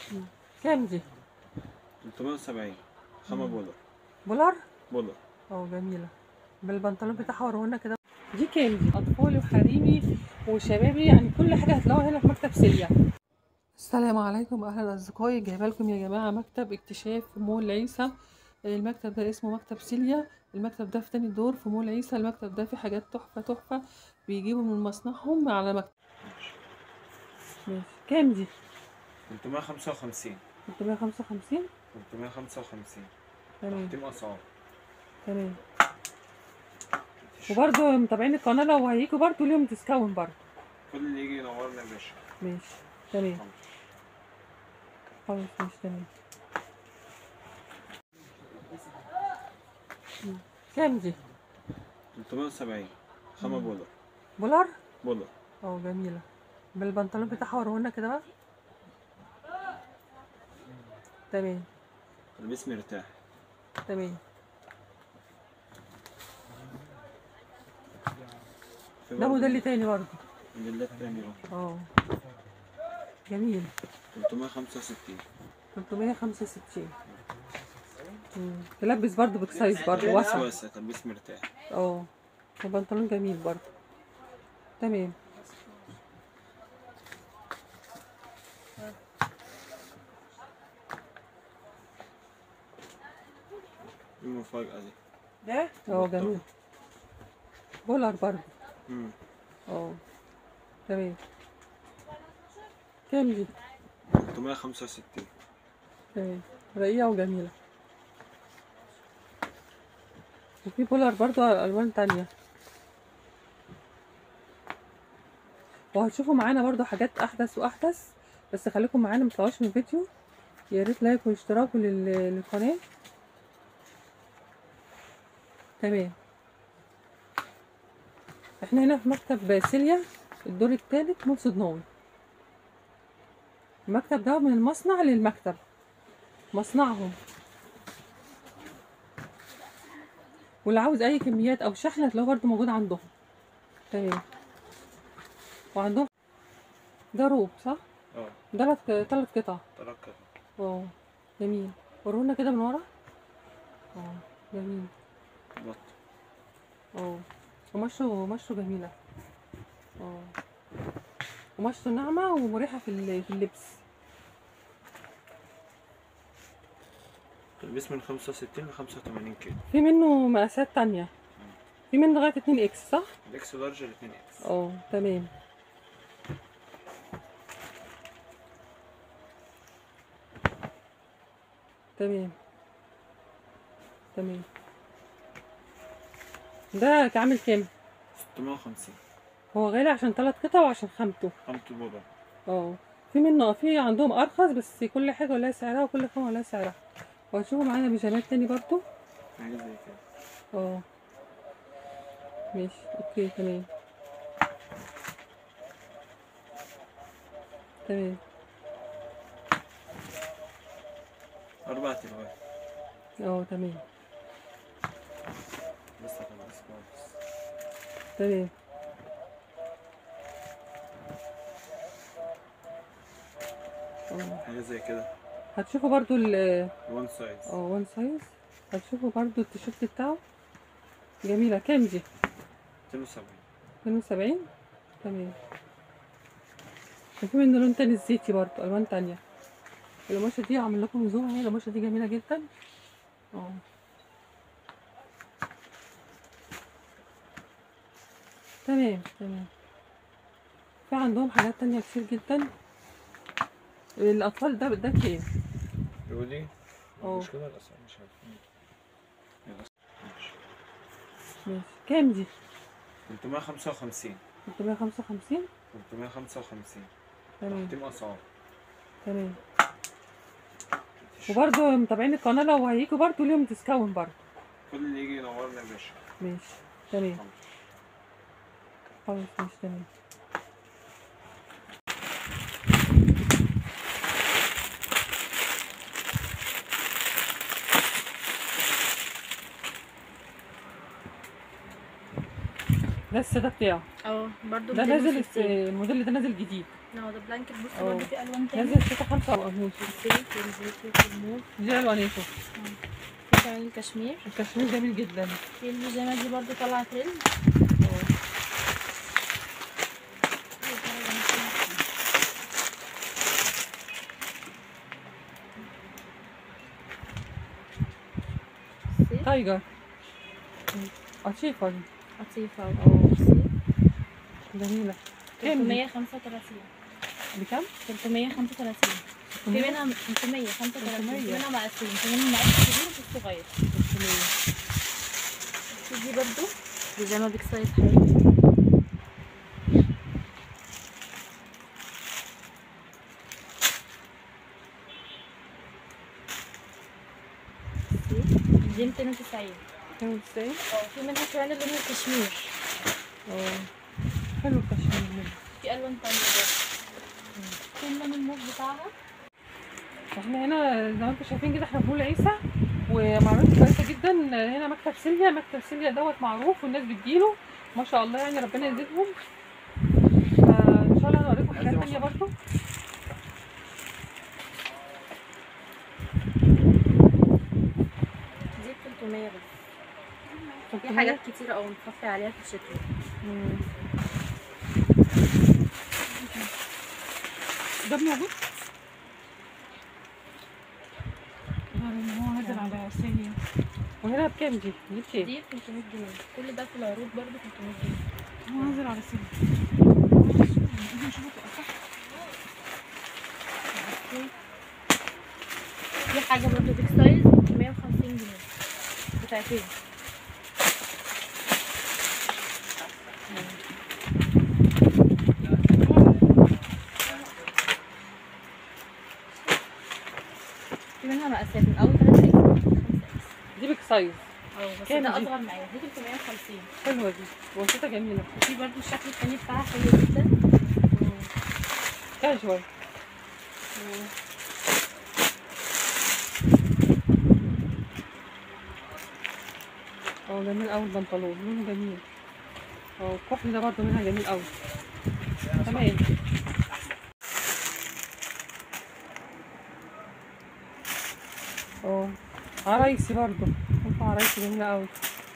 كام دي 370 خامة بولر بولار بولر اه جميله بالبنطلون بتاعها ورونا كده دي كام دي اطفالي وحريمي وشبابي يعني كل حاجه هتلاقوها هنا في مكتب سيليا السلام عليكم اهلا اصدقائي جايبه لكم يا جماعه مكتب اكتشاف في مول عيسى المكتب ده اسمه مكتب سيليا المكتب ده في تاني دور في مول عيسى المكتب ده فيه حاجات تحفه تحفه بيجيبوا من مصنعهم على مكتب ماشي كام دي 355 355 355 تمام تقديم أسعار تمام وبرضه متابعين القناه لو هيجوا برضه ليهم ديسكاونت برضه كل اللي يجي ينورنا يا باشا ماشي تمام خلاص مش تمام مم. كام دي 370 خامة مم. بولر بولار بولر اه جميله بالبنطلون بتاعها ورونا كده بقى تمام البس مرتاح تمام في ده برضه موديل تاني برضه موديلات تانية اهو اه جميل 365 365 مم. تلبس برضه بكسايز برضه واسع واسع تلبس مرتاح اه البنطلون جميل برضه تمام المفاجأة دي ده اه جميل بولار برضه مم. اه تمام كام دي 365 تمام رقيقة وجميلة وفي بولار برضه ألوان تانية وهتشوفوا معانا برضه حاجات أحدث وأحدث بس خليكم معانا متطلعوش من الفيديو يا ريت لايك واشتراك لل- للقناة تمام احنا هنا في مكتب سيليا الدور التالت مول صدناوي المكتب ده من المصنع للمكتب مصنعهم واللي عاوز اي كميات او شحن هتلاقوه برضه موجود عندهم تمام وعندهم ده روب صح اه ده تلات تلات قطع تلات قطع اه جميل ورونا كده من ورا اه جميل بط اه قماشته قماشته جميلة اه قماشته ناعمة ومريحة في ال- في اللبس تلبس من 65 ل 85 كيلو في منه مقاسات تانية في منه لغاية اتنين اكس صح؟ الاكس لارج ل 2 اكس اه تمام تمام تمام ده عامل كام 650 هو غالي عشان تلات قطع وعشان خامته خامة بولر اه في منه في عندهم ارخص بس كل حاجه ولها سعرها وكل خامه ولها سعرها وهتشوفوا معانا بيجامات تاني برضو حاجة زي كده اه ماشي اوكي تمام تمام أربع ألوان اه تمام لسه تلبس كويس تمام اه حاجة زي كده هتشوفوا برضو ال وان سايز اه وان سايز هتشوفوا برضو التيشيرت بتاعه جميلة كام دي 270 72 تمام وفي منه لون تاني الزيتي برضو الوان تانية القماشة دي عامل لكم زوم اهي القماشة دي جميلة جدا اه تمام تمام في عندهم حاجات تانية كتير جدا الأطفال ده ده كام؟ يقول لي اه. مش كده الأسعار مش عارف الأسعار. ماشي. ماشي كام دي؟ 355 355 355 تمام تقديم أسعار تمام وبرضه متابعين القناة لو هيجوا برضه ليهم ديسكاونت برضه كل اللي يجي ينورنا يا باشا ماشي تمام خلاص مش تمام ده السادة بتاعه اه برضو ده موديل نازل الستين. الموديل ده نازل جديد لا ده بلانكت بص اه. برضه في الوان تاني نازل شتا خمسة وقرموش البينك والزيتي والموف دي الوانيته في كمان الكشمير الكشمير جميل جدا في البيجامه دي برضه طالعه ترند بصي، تايجر قطيفة دي لطيفه اه. بصي جميلة كام دي؟ 335 بكام؟ 335 في منها 335 في 300. منها مقاسين في منها المقاس الكبير وفي الصغير في دي برضو بيجامه بيك سايز حلو بصي، دي 290 كام ازاي؟ اه في منها كمان اللون الكشمير اه حلو الكشمير منه. في الوان تانية برضه في اللون الموف بتاعها احنا هنا زي ما انتم شايفين كده احنا في مول عيسى ومعروض كويسه جدا هنا مكتب سيليا مكتب سيليا دوت معروف والناس بتجيله ما شاء الله يعني ربنا يزيدهم فان شاء الله هنوريكم حاجات تانية برضه دي ب 300 بس في حاجات كتيرة أوي متخفي عليها في الشتوي مم. ده موجود هو نازل على سيليا وهنا بكام دي؟ دي بكام؟ دي ب 300 جنيه كل ده في العروض برضه 300 جنيه هو نازل على سيليا في حاجة برضه بيك سايز 150 جنيه بتاعتين في منها مقاسات من أول 3 إكس لغاية 5 إكس دي بيك سايز اه بس كام ده دي؟ أصغر معايا دي 350 حلوه دي وسيطه جميله في برضه الشكل التاني بتاعها حلو جدا كاجوال اه جميل قوي البنطلون لونه جميل اه الكحل ده برضه منها جميل قوي تمام اه عرايسي برضه شوفوا عرايسي جميلة قوي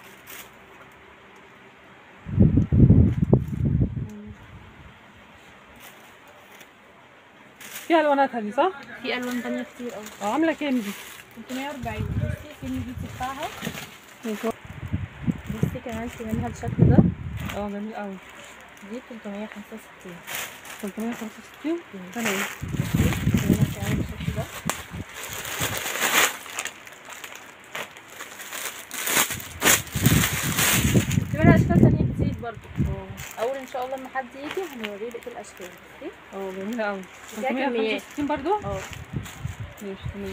فيها الواناتها دي صح؟ في ألوان تانية كتير أوي اه عاملة كام دي؟ 340 بصي في النبيتي بتاعها ماشي. بصي كمان في منها الشكل ده اه جميل قوي دي 365 365 تمام في منها كمان الشكل ده في منها أشكال تانية كتير برضه اه أول إن شاء الله لما حد يجي هنوريه بقية الأشكال بصي اه جميلة قوي فيها كميات. 365 برضه؟ اه ماشي تمام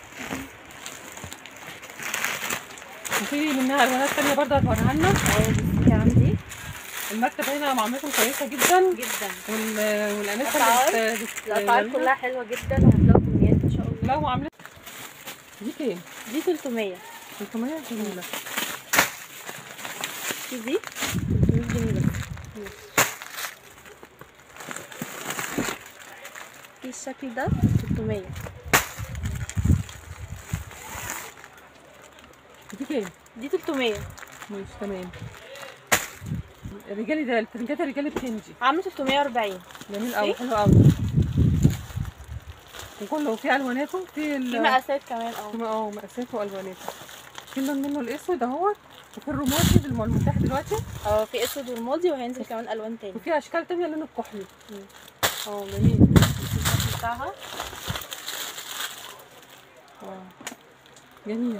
وفي منها الوانات تانية برضه هتوريها لنا اه بصي كمان دي المكتب هنا معاملتهم كويسة جدا جدا وال والأنسة الأسعار؟ بت- بت- الأسعار كلها حلوة جدا وهتلاقوا كميات إن شاء الله لا معاملة دي كام؟ دي 300 300 جميلة في دي 300 جنيه بس في الشكل ده 600 دي كام؟ دي 300 ماشي تمام الرجالي ده الترنجات الرجالي بتنجي عامله 340 جميل قوي إيه؟ حلو قوي وكله في الواناته في ال في مقاسات كمان اه في- اه مقاساته والواناته في اللون منه الاسود اهوت وفي الرمادي اللي هو المتاح دلوقتي اه في اسود ورمادي وهينزل كمان الوان تاني وفي اشكال تانية لون الكحلي مم. اه جميل الشكل بتاعها اه جميل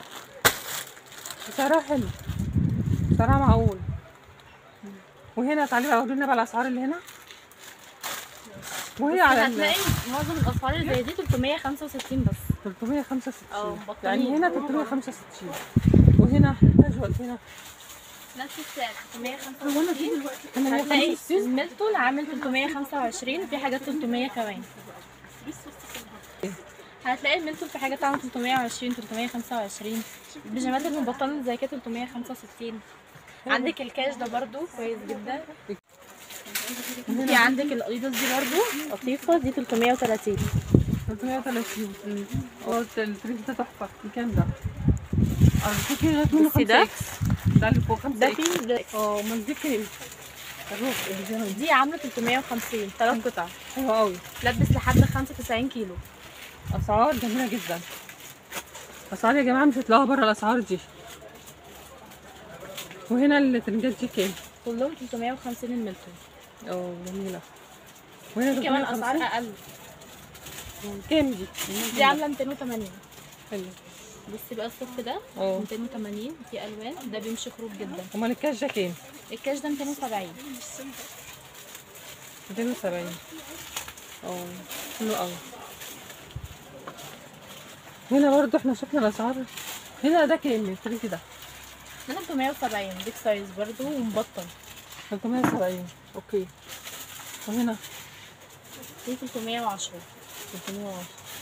سعرها حلو سعرها معقول وهنا تعالي بقى ورينا بقى الاسعار اللي هنا وهي بصي على ال هتلاقي معظم الاسعار اللي زي دي 365 بس 365 اه، بطانية. يعني هنا 365 وهنا كاجوال هنا نفس السعر 365 هتلاقي 365 الميلتون عامل 325 وفي حاجات 300 كمان هتلاقي الميلتون في حاجات عامل 320 325 البيجامات المبطنة اللي زي كده 365 عندك الكاش ده برضو كويس جدا في عندك الاديداس دي برضو لطيفه دي 330 330 اه التريس ده تحفه بكام ده؟ اه في كده لغايه منه بصي ده. 5 اكس ده اللي فوق 5 ده اكس في ده- اه امال دي كام؟ الروب البيجامه دي دي عامله 350 ثلاث قطع حلوه قوي لبس لحد 95 كيلو اسعار جميله جدا اسعار يا جماعه مش هتلاقوها بره الاسعار دي وهنا الترنجات دي كام؟ كلهم 350 الملتون اه جميله وهنا في كمان 350. اسعار اقل كام دي؟ دي عامله 280 حلو بصي بقى الصف ده اه 280 في الوان ده بيمشي خروج جدا امال الكاش ده كام؟ الكاش ده 270 270 اه حلو قوي هنا برضو احنا شفنا الاسعار هنا ده كام الفريق ده؟ ده 370 بيج سايز برضو ومبطن 370 اوكي وهنا دي 310 310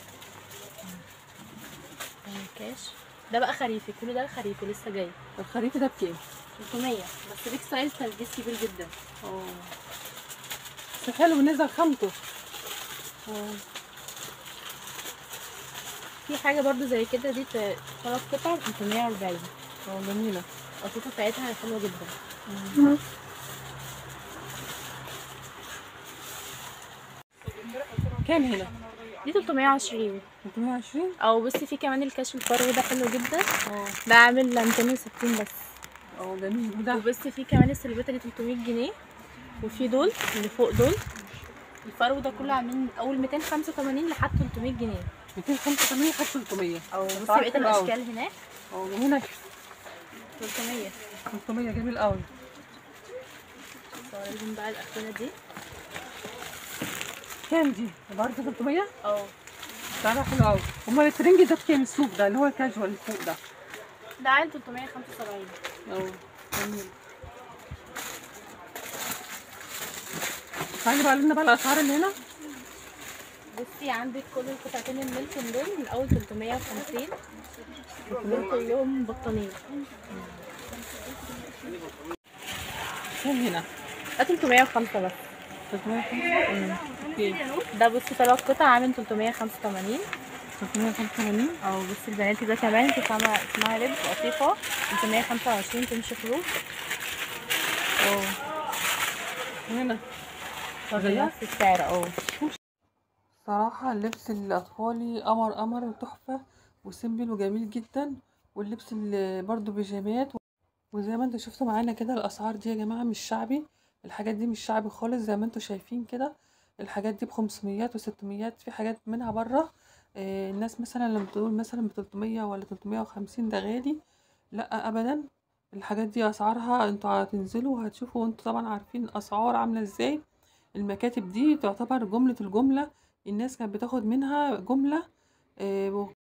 الكاش ده بقى خريفي كل ده خريفي لسه جاي الخريفي ده بكام؟ 300 بس بيج سايز تلبيس كبير جدا اه بس حلو نزل خامته اه في حاجه برضو زي كده دي ت- ثلاث قطع 340 اه جميلة القطعه بتاعتها حلوه جدا كام هنا؟ دي 320 320 او بصي في كمان الكاش الفرو ده حلو جدا اه ده عامل 260 بس اه جميل وده وبصي في كمان السلبته دي 300 جنيه وفي دول اللي فوق دول الفرو ده كله عاملين اول 285 لحد 300 جنيه 285 لحد 300 او بصي أسعار بقيه حلوة أوي. الاشكال هناك اه وهنا 300 300 جميل قوي صورهم بقى الاخيره دي كام دي؟ برضه 300 اه سعرها حلو قوي امال الترنج ده بكام السوق ده اللي هو الكاجوال اللي فوق ده ده عامل 375 اه جميل تعالي بقى لنا بقى الاسعار اللي هنا بصي عندك كل القطعتين الميلتون دول من اول 350 دول كلهم بطانين كام هنا؟ ده 305 بس 305 اوكي ده بصي ثلاث قطع عامل 385 385 او بصي البناتي ده كمان في اسمها اسمها ريب قطيفه 325 تمشي خروج اه هنا برضه زيها؟ نفس السعر اه صراحة اللبس الأطفالي قمر قمر تحفة وسيمبل وجميل جدا واللبس اللي برضو بيجامات وزي ما انتوا شفتوا معانا كده الأسعار دي يا جماعة مش شعبي الحاجات دي مش شعبي خالص زي ما انتوا شايفين كده الحاجات دي بخمسميات وستميات في حاجات منها بره آه، الناس مثلا لما تقول مثلا بتلتمية ولا تلتمية وخمسين ده غالي لا أبدا الحاجات دي أسعارها انتوا هتنزلوا وهتشوفوا وانتوا طبعا عارفين الأسعار عاملة ازاي المكاتب دي تعتبر جملة الجملة الناس كانت بتاخد منها جملة آه،